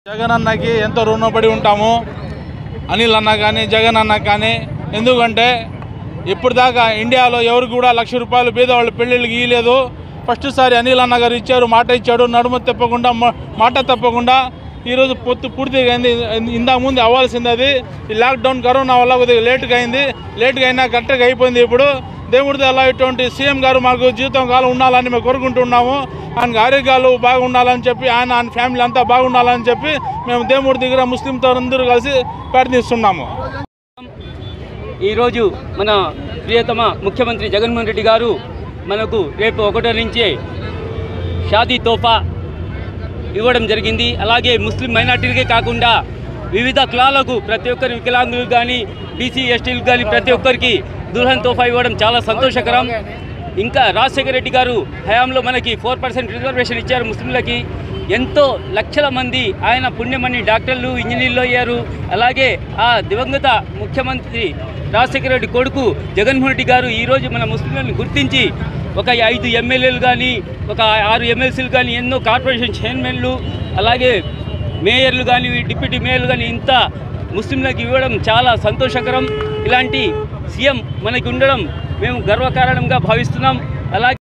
జగన్ అన్నకి ఎంతో రుణపడి ఉంటాము అనిల్ అన్న కానీ జగన్ అన్న కానీ ఎందుకంటే ఇప్పుడు దాకా ఇండియాలో ఎవరు కూడా లక్ష రూపాయలు పేదవాళ్ళు పెళ్ళిళ్ళకి ఇవ్వలేదు ఫస్ట్ సారి అనిల్ అన్న గారు ఇచ్చారు మాట ఇచ్చాడు నడుమ తప్పకుండా మా- మాట తప్పకుండా ఈరోజు పొత్తు పూర్తిగా అయింది ఇందా ముందు అవ్వాల్సింది అది ఈ లాక్డౌన్ కరోనా వల్ల కొద్దిగా లేట్గా అయింది లేట్గా అయినా కరెక్ట్గా అయిపోయింది ఇప్పుడు దేవుడిది అలా ఇటువంటి సీఎం గారు మాకు జీవితం కాలం ఉండాలని మేము కోరుకుంటున్నాము ఆయనకు ఆరోగ్యాలు బాగుండాలని చెప్పి ఆయన ఆయన ఫ్యామిలీ అంతా బాగుండాలని చెప్పి మేము దేవుడి దగ్గర ముస్లింతో అందరూ కలిసి ప్రార్థిస్తున్నాము ఈరోజు మన ప్రియతమ ముఖ్యమంత్రి జగన్మోహన్ రెడ్డి గారు మనకు రేపు ఒకటో నుంచే షాదీ తోఫా ఇవ్వడం జరిగింది అలాగే ముస్లిం మైనార్టీలకే కాకుండా వివిధ కులాలకు ప్రతి ఒక్కరి వికలాంగులు కానీ బీసీ ఎస్టీలకు కానీ ప్రతి ఒక్కరికి దుల్హన్ తోఫా ఇవ్వడం చాలా సంతోషకరం ఇంకా రాజశేఖర రెడ్డి గారు హయాంలో మనకి ఫోర్ పర్సెంట్ రిజర్వేషన్ ఇచ్చారు ముస్లింలకి ఎంతో లక్షల మంది ఆయన పుణ్యమని డాక్టర్లు ఇంజనీర్లు అయ్యారు అలాగే ఆ దివంగత ముఖ్యమంత్రి రాజశేఖర రెడ్డి కొడుకు జగన్మోహన్ రెడ్డి గారు ఈరోజు మన ముస్లింలను గుర్తించి ఒక ఐదు ఎమ్మెల్యేలు కానీ ఒక ఆరు ఎమ్మెల్సీలు కానీ ఎన్నో కార్పొరేషన్ చైర్మన్లు అలాగే మేయర్లు కానీ డిప్యూటీ మేయర్లు కానీ ఇంత ముస్లింలకు ఇవ్వడం చాలా సంతోషకరం ఇలాంటి సీఎం మనకి ఉండడం మేము గర్వకారణంగా భావిస్తున్నాం అలాగే